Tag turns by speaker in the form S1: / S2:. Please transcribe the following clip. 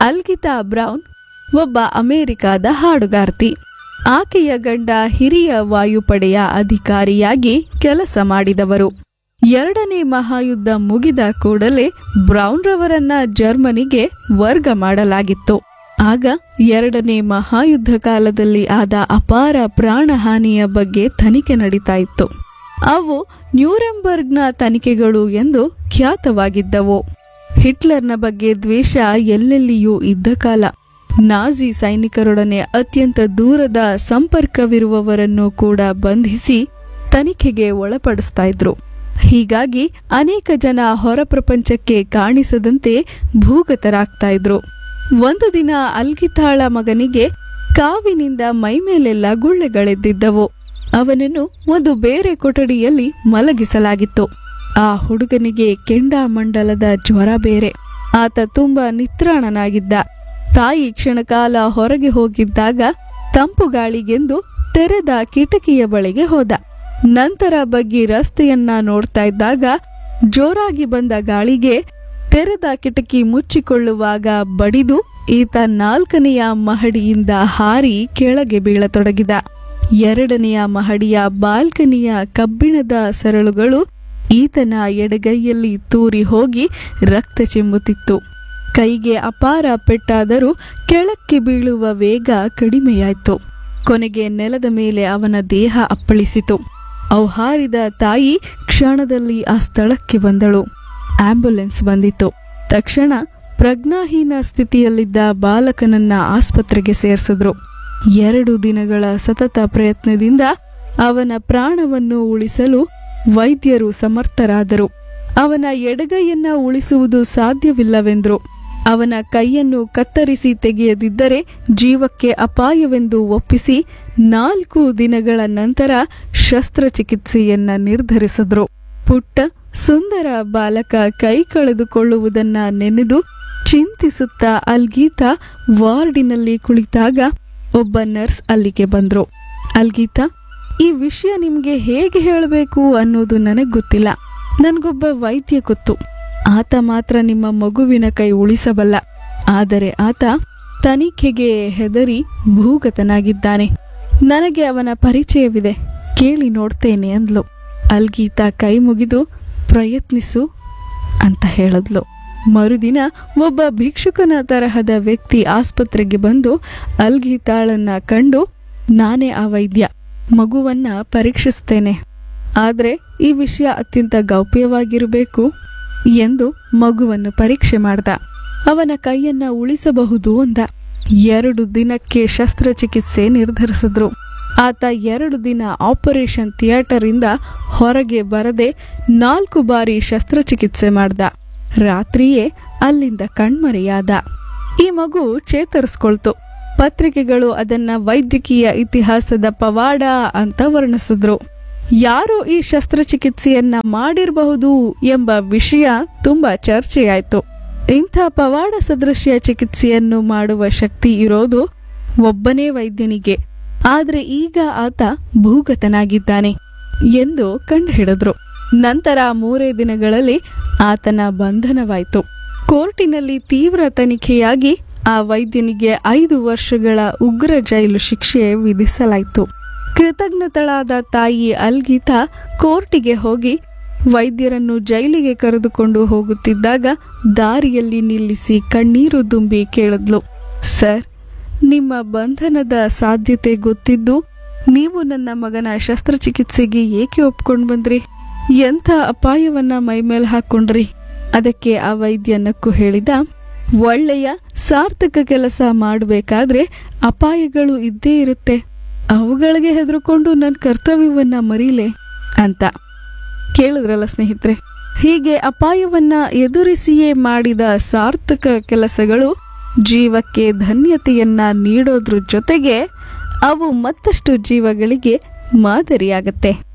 S1: ಅಲ್ಗಿತಾ brown ಒಬ್ಬ ಅಮೆರಿಕಾದ ಹಾಡುಗಾರ್ತಿ ಆಕೆಯ ಗಂಡ ಹಿರಿಯ ವಾಯುಪಡೆಯ ಅಧಿಕಾರಿಯಾಗಿ ಕೆಲಸ ಮಾಡಿದವರು ಎರಡನೇ ಮಹಾಯುದ್ಧ ಮುಗಿದ ಕೂಡಲೇ ಬ್ರೌನ್ ರವರನ್ನ ಜರ್ಮನಿಗೆ ವರ್ಗ ಮಾಡಲಾಗಿತ್ತು ಆಗ ಎರಡನೇ ಮಹಾಯುದ್ಧ ಕಾಲದಲ್ಲಿ ಆದ ಅಪಾರ ಪ್ರಾಣಹಾನಿಯ ಬಗ್ಗೆ ತನಿಖೆ ನಡೀತಾ ಇತ್ತು ಅವು ನ್ಯೂರೆಂಬರ್ಗ್ನ ತನಿಖೆಗಳು ಎಂದು ಖ್ಯಾತವಾಗಿದ್ದವು ಹಿಟ್ಲರ್ನ ಬಗ್ಗೆ ದ್ವೇಷ ಎಲ್ಲೆಲ್ಲಿಯೂ ಇದ್ದ ಕಾಲ ನಾಜಿ ಸೈನಿಕರೊಡನೆ ಅತ್ಯಂತ ದೂರದ ಸಂಪರ್ಕವಿರುವವರನ್ನು ಕೂಡ ಬಂಧಿಸಿ ತನಿಖೆಗೆ ಒಳಪಡಿಸ್ತಾ ಇದ್ರು ಹೀಗಾಗಿ ಅನೇಕ ಜನ ಹೊರ ಪ್ರಪಂಚಕ್ಕೆ ಕಾಣಿಸದಂತೆ ಭೂಗತರಾಗ್ತಾ ಇದ್ರು ಒಂದು ದಿನ ಅಲ್ಗಿತಾಳ ಮಗನಿಗೆ ಕಾವಿನಿಂದ ಮೈಮೇಲೆಲ್ಲ ಗುಳ್ಳೆಗಳೆದ್ದಿದ್ದವು ಅವನನ್ನು ಒಂದು ಬೇರೆ ಕೊಠಡಿಯಲ್ಲಿ ಮಲಗಿಸಲಾಗಿತ್ತು ಆ ಹುಡುಗನಿಗೆ ಕೆಂಡಾಮಂಡಲದ ಜ್ವರ ಬೇರೆ ಆತ ತುಂಬಾ ನಿತ್ರಾಣನಾಗಿದ್ದ ತಾಯಿ ಕ್ಷಣಕಾಲ ಹೊರಗೆ ಹೋಗಿದ್ದಾಗ ತಂಪು ಗಾಳಿಗೆಂದು ತೆರೆದ ಕಿಟಕಿಯ ಬಳಿಗೆ ಹೋದ ನಂತರ ಬಗ್ಗಿ ರಸ್ತೆಯನ್ನ ನೋಡ್ತಾ ಇದ್ದಾಗ ಜೋರಾಗಿ ಬಂದ ಗಾಳಿಗೆ ತೆರೆದ ಕಿಟಕಿ ಮುಚ್ಚಿಕೊಳ್ಳುವಾಗ ಬಡಿದು ಈತ ನಾಲ್ಕನೆಯ ಮಹಡಿಯಿಂದ ಹಾರಿ ಕೆಳಗೆ ಬೀಳತೊಡಗಿದ ಎರಡನೆಯ ಮಹಡಿಯ ಬಾಲ್ಕನಿಯ ಕಬ್ಬಿಣದ ಸರಳುಗಳು ಈತನ ಎಡಗೈಯಲ್ಲಿ ತೂರಿ ಹೋಗಿ ರಕ್ತ ಚಿಮ್ಮುತ್ತಿತ್ತು ಕೈಗೆ ಅಪಾರ ಪೆಟ್ಟಾದರೂ ಕೆಳಕ್ಕೆ ಬೀಳುವ ವೇಗ ಕಡಿಮೆಯಾಯಿತು ಕೊನೆಗೆ ನೆಲದ ಮೇಲೆ ಅವನ ದೇಹ ಅಪ್ಪಳಿಸಿತು ಔಹಾರಿದ ತಾಯಿ ಕ್ಷಣದಲ್ಲಿ ಆ ಸ್ಥಳಕ್ಕೆ ಬಂದಳು ಆಂಬ್ಯುಲೆನ್ಸ್ ಬಂದಿತ್ತು ತಕ್ಷಣ ಪ್ರಜ್ಞಾಹೀನ ಸ್ಥಿತಿಯಲ್ಲಿದ್ದ ಬಾಲಕನನ್ನ ಆಸ್ಪತ್ರೆಗೆ ಸೇರಿಸಿದ್ರು ಎರಡು ದಿನಗಳ ಸತತ ಪ್ರಯತ್ನದಿಂದ ಅವನ ಪ್ರಾಣವನ್ನು ಉಳಿಸಲು ವೈದ್ಯರು ಸಮರ್ಥರಾದರು ಅವನ ಎಡಗೈಯನ್ನ ಉಳಿಸುವುದು ಸಾಧ್ಯವಿಲ್ಲವೆಂದ್ರು ಅವನ ಕೈಯನ್ನು ಕತ್ತರಿಸಿ ತೆಗೆಯದಿದ್ದರೆ ಜೀವಕ್ಕೆ ಅಪಾಯವೆಂದು ಒಪ್ಪಿಸಿ ನಾಲ್ಕು ದಿನಗಳ ನಂತರ ಶಸ್ತ್ರಚಿಕಿತ್ಸೆಯನ್ನ ನಿರ್ಧರಿಸಿದ್ರು ಪುಟ್ಟ ಸುಂದರ ಬಾಲಕ ಕೈ ಕಳೆದುಕೊಳ್ಳುವುದನ್ನ ನೆನೆದು ಚಿಂತಿಸುತ್ತಾ ಅಲ್ಗೀತಾ ವಾರ್ಡಿನಲ್ಲಿ ಕುಳಿತಾಗ ಒಬ್ಬ ನರ್ಸ್ ಅಲ್ಲಿಗೆ ಬಂದ್ರು ಅಲ್ಗೀತಾ ಈ ವಿಷಯ ನಿಮ್ಗೆ ಹೇಗೆ ಹೇಳಬೇಕು ಅನ್ನೋದು ನನಗ್ ಗೊತ್ತಿಲ್ಲ ನನ್ಗೊಬ್ಬ ವೈದ್ಯ ಗೊತ್ತು ಆತ ಮಾತ್ರ ನಿಮ್ಮ ಮಗುವಿನ ಕೈ ಉಳಿಸಬಲ್ಲ ಆದರೆ ಆತ ತನಿಖೆಗೆ ಹೆದರಿ ಭೂಗತನಾಗಿದ್ದಾನೆ ನನಗೆ ಅವನ ಪರಿಚಯವಿದೆ ಕೇಳಿ ನೋಡ್ತೇನೆ ಅಂದ್ಲು ಅಲ್ಗೀತಾ ಕೈ ಮುಗಿದು ಪ್ರಯತ್ನಿಸು ಅಂತ ಹೇಳಿದ್ಲು ಮರುದಿನ ಒಬ್ಬ ಭಿಕ್ಷುಕನ ತರಹದ ವ್ಯಕ್ತಿ ಆಸ್ಪತ್ರೆಗೆ ಬಂದು ಅಲ್ಗೀತಾಳನ್ನ ಕಂಡು ನಾನೇ ಆ ವೈದ್ಯ ಮಗುವನ್ನ ಪರೀಕ್ಷಿಸ್ತೇನೆ ಆದ್ರೆ ಈ ವಿಷಯ ಅತ್ಯಂತ ಗೌಪ್ಯವಾಗಿರಬೇಕು ಎಂದು ಮಗುವನ್ನು ಪರೀಕ್ಷೆ ಮಾಡ್ದ ಅವನ ಕೈಯನ್ನ ಉಳಿಸಬಹುದು ಅಂದ ಎರಡು ದಿನಕ್ಕೆ ಶಸ್ತ್ರಚಿಕಿತ್ಸೆ ನಿರ್ಧರಿಸಿದ್ರು ಆತ ಎರಡು ದಿನ ಆಪರೇಷನ್ ಥಿಯೇಟರ್ ಇಂದ ಹೊರಗೆ ಬರದೆ ನಾಲ್ಕು ಬಾರಿ ಶಸ್ತ್ರಚಿಕಿತ್ಸೆ ಮಾಡ್ದ ರಾತ್ರಿಯೇ ಅಲ್ಲಿಂದ ಕಣ್ಮರೆಯಾದ ಈ ಮಗು ಚೇತರಿಸ್ಕೊಳ್ತು ಪತ್ರಿಕೆಗಳು ಅದನ್ನ ವೈದ್ಯಕೀಯ ಇತಿಹಾಸದ ಪವಾಡ ಅಂತ ವರ್ಣಿಸಿದ್ರು ಯಾರು ಈ ಶಸ್ತ್ರಚಿಕಿತ್ಸೆಯನ್ನ ಮಾಡಿರಬಹುದು ಎಂಬ ವಿಷಯ ತುಂಬಾ ಚರ್ಚೆಯಾಯ್ತು ಇಂಥ ಪವಾಡ ಸದೃಶ್ಯ ಚಿಕಿತ್ಸೆಯನ್ನು ಮಾಡುವ ಶಕ್ತಿ ಇರೋದು ಒಬ್ಬನೇ ವೈದ್ಯನಿಗೆ ಆದ್ರೆ ಈಗ ಆತ ಭೂಗತನಾಗಿದ್ದಾನೆ ಎಂದು ಕಂಡುಹಿಡಿದ್ರು ನಂತರ ಮೂರೇ ದಿನಗಳಲ್ಲಿ ಆತನ ಬಂಧನವಾಯಿತು ಕೋರ್ಟಿನಲ್ಲಿ ತೀವ್ರ ತನಿಖೆಯಾಗಿ ಆ ವೈದ್ಯನಿಗೆ ಐದು ವರ್ಷಗಳ ಉಗ್ರ ಜೈಲು ಶಿಕ್ಷೆ ವಿಧಿಸಲಾಯಿತು ಕೃತಜ್ಞತಳಾದ ತಾಯಿ ಅಲ್ಗೀತಾ ಕೋರ್ಟಿಗೆ ಹೋಗಿ ವೈದ್ಯರನ್ನು ಜೈಲಿಗೆ ಕರೆದುಕೊಂಡು ಹೋಗುತ್ತಿದ್ದಾಗ ದಾರಿಯಲ್ಲಿ ನಿಲ್ಲಿಸಿ ಕಣ್ಣೀರು ತುಂಬಿ ಕೇಳಿದ್ಲು ಸರ್ ನಿಮ್ಮ ಬಂಧನದ ಸಾಧ್ಯತೆ ಗೊತ್ತಿದ್ದು ನೀವು ನನ್ನ ಮಗನ ಶಸ್ತ್ರಚಿಕಿತ್ಸೆಗೆ ಏಕೆ ಒಪ್ಕೊಂಡು ಬಂದ್ರಿ ಎಂಥ ಅಪಾಯವನ್ನ ಮೈಮೇಲೆ ಹಾಕೊಂಡ್ರಿ ಅದಕ್ಕೆ ಆ ವೈದ್ಯ ನಕ್ಕು ಹೇಳಿದ ಒಳ್ಳೆಯ ಸಾರ್ಥಕ ಕೆಲಸ ಮಾಡಬೇಕಾದ್ರೆ ಅಪಾಯಗಳು ಇದ್ದೇ ಇರುತ್ತೆ ಅವುಗಳಿಗೆ ಹೆದರ್ಕೊಂಡು ನನ್ನ ಕರ್ತವ್ಯವನ್ನ ಮರೀಲೆ ಅಂತ ಕೇಳಿದ್ರಲ್ಲ ಸ್ನೇಹಿತರೆ ಹೀಗೆ ಅಪಾಯವನ್ನ ಎದುರಿಸಿಯೇ ಮಾಡಿದ ಸಾರ್ಥಕ ಕೆಲಸಗಳು ಜೀವಕ್ಕೆ ಧನ್ಯತೆಯನ್ನ ನೀಡೋದ್ರ ಜೊತೆಗೆ ಅವು ಮತ್ತಷ್ಟು ಜೀವಗಳಿಗೆ ಮಾದರಿಯಾಗತ್ತೆ